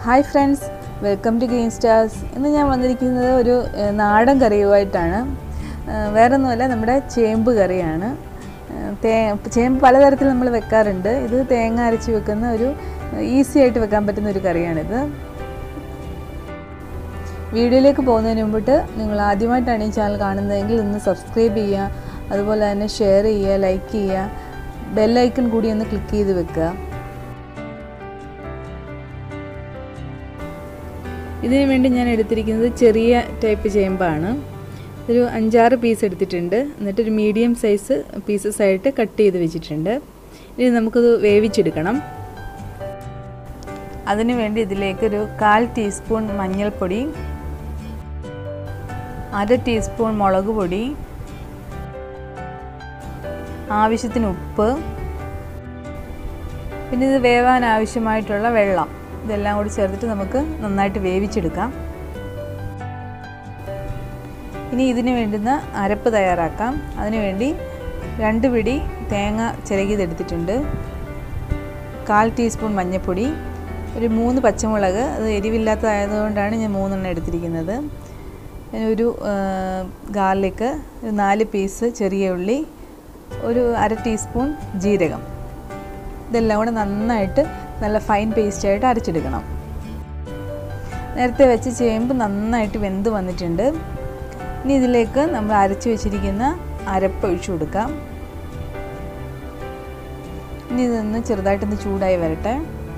hi friends welcome to Green Stars ഇന്ന് ഞാൻ വന്നിരിക്കുന്നത് ഒരു ഏഹ്, നാടൻ കറിയുമായിട്ടാണ് ഏഹ്, വേറൊന്നുമല്ല നമ്മുടെ ചേമ്പ് കറിയാണ് ഏഹ്, തേ ചേമ്പ് പലതരത്തിൽ നമ്മൾ വെക്കാറുണ്ട് ഇത് തേങ്ങ അരച്ച് വെക്കുന്ന ഒരു ഈസി ആയിട്ട് വെക്കാൻ പറ്റുന്ന ഒരു കറിയാണിത് വീഡിയോയിലേക്ക് പോകുന്നതിന് മുമ്പിട്ട് നിങ്ങൾ ആദ്യമായിട്ടാണ് ഈ ചാനൽ കാണുന്നതെങ്കിൽ ഒന്ന് സബ്സ്ക്രൈബ് ചെയ്യുക അതുപോലെ തന്നെ ഷെയർ ചെയ്യുക ലൈക്ക് ചെയ്യുക ബെല്ലൈക്കൺ കൂടി ഒന്ന് ക്ലിക്ക് ചെയ്ത് വെക്കുക ഇതിനു വേണ്ടി ഞാൻ എടുത്തിരിക്കുന്നത് ചെറിയ ടൈപ്പ് ചേമ്പാണ് ഒരു അഞ്ചാറ് പീസ് എടുത്തിട്ടുണ്ട് എന്നിട്ടൊരു മീഡിയം സൈസ് പീസസ് ആയിട്ട് കട്ട് ചെയ്ത് വെച്ചിട്ടുണ്ട് ഇനി നമുക്കത് വേവിച്ചെടുക്കണം അതിനു വേണ്ടി ഇതിലേക്കൊരു കാൽ ടീസ്പൂൺ മഞ്ഞൾപ്പൊടി അര ടീസ്പൂൺ മുളക് പൊടി ആവശ്യത്തിന് ഉപ്പ് പിന്നെ ഇത് വേവാൻ ആവശ്യമായിട്ടുള്ള വെള്ളം ഇതെല്ലാം കൂടി ചേർത്തിട്ട് നമുക്ക് നന്നായിട്ട് വേവിച്ചെടുക്കാം ഇനി ഇതിന് വേണ്ടുന്ന അരപ്പ് തയ്യാറാക്കാം അതിനുവേണ്ടി രണ്ട് പിടി തേങ്ങ ചിരകിയതെടുത്തിട്ടുണ്ട് കാൽ ടീസ്പൂൺ മഞ്ഞൾപ്പൊടി ഒരു മൂന്ന് പച്ചമുളക് അത് എരിവില്ലാത്തതായതുകൊണ്ടാണ് ഞാൻ മൂന്നെണ്ണം എടുത്തിരിക്കുന്നത് പിന്നെ ഒരു ഗാർലിക്ക് ഒരു നാല് പീസ് ചെറിയ ഉള്ളി ഒരു അര ടീസ്പൂൺ ജീരകം ഇതെല്ലാം കൂടെ നന്നായിട്ട് നല്ല ഫൈൻ പേസ്റ്റായിട്ട് അരച്ചെടുക്കണം നേരത്തെ വെച്ച് ചേമ്പ് നന്നായിട്ട് വെന്ത് വന്നിട്ടുണ്ട് ഇനി ഇതിലേക്ക് നമ്മൾ അരച്ച് വെച്ചിരിക്കുന്ന അരപ്പ് ഒഴിച്ചു കൊടുക്കാം ഇനി ഇതൊന്ന് ചെറുതായിട്ടൊന്ന് ചൂടായി വരട്ടെ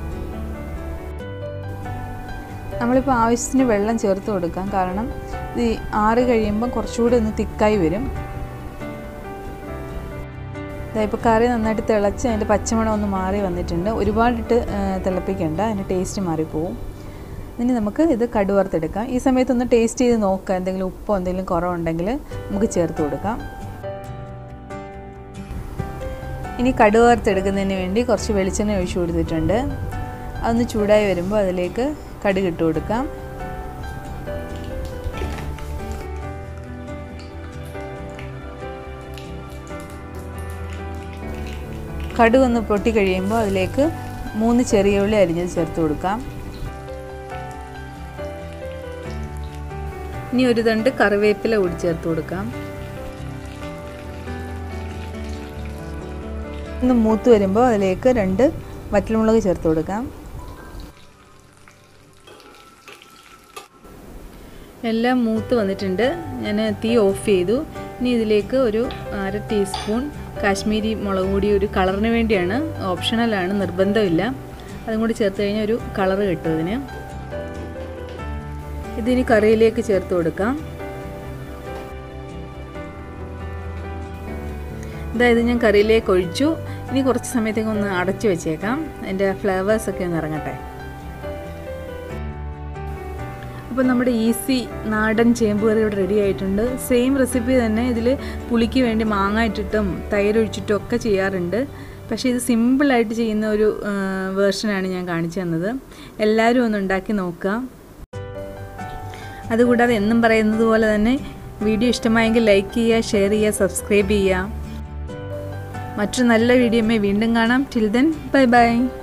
നമ്മളിപ്പോൾ ആവശ്യത്തിന് വെള്ളം ചേർത്ത് കൊടുക്കാം കാരണം ഇത് ആറി കഴിയുമ്പം കുറച്ചുകൂടി ഒന്ന് തിക്കായി വരും ഇപ്പോൾ കറി നന്നായിട്ട് തിളച്ച് അതിൻ്റെ പച്ചമണം ഒന്ന് മാറി വന്നിട്ടുണ്ട് ഒരുപാടിട്ട് തിളപ്പിക്കേണ്ട അതിൻ്റെ ടേസ്റ്റ് മാറിപ്പോവും ഇനി നമുക്ക് ഇത് കടുവറുത്തെടുക്കാം ഈ സമയത്തൊന്ന് ടേസ്റ്റ് ചെയ്ത് നോക്കുക എന്തെങ്കിലും ഉപ്പോ എന്തെങ്കിലും കുറവുണ്ടെങ്കിൽ നമുക്ക് ചേർത്ത് കൊടുക്കാം ഇനി കടുവറുത്തെടുക്കുന്നതിന് വേണ്ടി കുറച്ച് വെളിച്ചെണ്ണ ഒഴിച്ചു കൊടുത്തിട്ടുണ്ട് അതൊന്ന് ചൂടായി വരുമ്പോൾ അതിലേക്ക് കടുക് ഇട്ട് കൊടുക്കാം കടുക് ഒന്ന് പൊട്ടി കഴിയുമ്പോൾ അതിലേക്ക് മൂന്ന് ചെറിയ ഉള്ളി അരിഞ്ഞത് ചേർത്ത് കൊടുക്കാം ഇനി ഒരു തണ്ട് കറിവേപ്പില കൂടി ചേർത്ത് കൊടുക്കാം ഒന്ന് മൂത്ത് വരുമ്പോൾ അതിലേക്ക് രണ്ട് വറ്റൽമുളക് ചേർത്ത് കൊടുക്കാം എല്ലാം മൂത്ത് വന്നിട്ടുണ്ട് ഞാൻ തീ ഓഫ് ചെയ്തു ഇനി ഇതിലേക്ക് ഒരു അര ടീസ്പൂൺ കാശ്മീരി മുളക് പൊടി ഒരു കളറിന് വേണ്ടിയാണ് ഓപ്ഷണലാണ് നിർബന്ധമില്ല അതും കൂടി ചേർത്ത് കഴിഞ്ഞാൽ ഒരു കളറ് കിട്ടും ഇതിന് ഇതിനി കറിയിലേക്ക് ചേർത്ത് കൊടുക്കാം അതായത് ഞാൻ കറിയിലേക്ക് ഒഴിച്ചു ഇനി കുറച്ച് സമയത്തേക്ക് ഒന്ന് അടച്ചു വെച്ചേക്കാം അതിൻ്റെ ഫ്ലേവേഴ്സൊക്കെ ഒന്ന് ഇറങ്ങട്ടെ അപ്പോൾ നമ്മുടെ ഈസി നാടൻ ചേമ്പ് കറി ഇവിടെ റെഡി ആയിട്ടുണ്ട് സെയിം റെസിപ്പി തന്നെ ഇതിൽ പുളിക്ക് വേണ്ടി മാങ്ങ ഇട്ടിട്ടും തൈര് ഒഴിച്ചിട്ടും ഒക്കെ ചെയ്യാറുണ്ട് പക്ഷേ ഇത് സിമ്പിളായിട്ട് ചെയ്യുന്ന ഒരു വേർഷനാണ് ഞാൻ കാണിച്ചു തന്നത് എല്ലാവരും ഒന്ന് ഉണ്ടാക്കി നോക്കുക അതുകൂടാതെ എന്നും പറയുന്നത് പോലെ തന്നെ വീഡിയോ ഇഷ്ടമായെങ്കിൽ ലൈക്ക് ചെയ്യുക ഷെയർ ചെയ്യുക സബ്സ്ക്രൈബ് ചെയ്യുക മറ്റൊരു നല്ല വീഡിയോമേ വീണ്ടും കാണാം ടിൽ ദെൻ ബൈ ബൈ